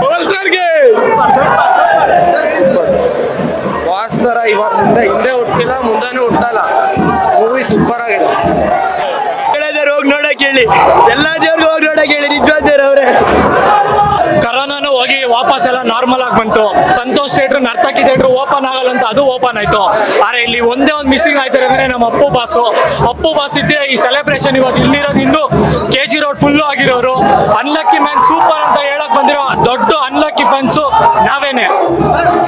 boss ತರ ಇವಾಗ ಮುಂದೆ ಹಿಂದೆ ಹುಟ್ಟಿಲ್ಲ ಮುಂದೆನೂ ಹುಟ್ಟಲ್ಲ ಮೂವಿ ಸೂಪರ್ ಆಗಿದೆ ಹೋಗಿ ನೋಡಕ್ ಹೇಳಿ ಎಲ್ಲಾ ದೇವ್ರಿಗೆ ಹೋಗಿ ನೋಡಕ್ ಹೇಳಿ ನಿಜವಾದ ದೇವ್ರು ಅವ್ರೆ ಕರೋನಾನು ಹೋಗಿ ವಾಪಸ್ ಎಲ್ಲ ನಾರ್ಮಲ್ ಆಗಿ ಬಂತು Santosh theatre Narthaki theatre open ಆಗಲ್ಲ ಅಂತ ಅದು ಓಪನ್ ಆಯ್ತು ಆದ್ರೆ ಇಲ್ಲಿ ಒಂದೇ ಒಂದು ಮಿಸ್ಸಿಂಗ್ ಆಯ್ತಾರೆ ಅಂದ್ರೆ ನಮ್ಮ ಅಪ್ಪು ಬಾಸು ಅಪ್ಪು ಬಾಸ್ ಇದ್ರೆ ಈ ಸೆಲೆಬ್ರೇಷನ್ ಇವತ್ತು ಇಲ್ಲಿರೋದು ಇನ್ನು ಕೆ ಜಿ ರೋಡ್ ಫುಲ್ಲು ಆಗಿರೋರು ಅನ್ಲಕ್ಕಿ ಮ್ಯಾನ್ ಸೂಪರ್ ಅಂತ ಹೇಳಕ್ ಬಂದಿರೋ ದೊಡ್ಡ ಅನ್ಲಕ್ಕಿ ಫ್ಯಾನ್ಸು ನಾವೇನೆ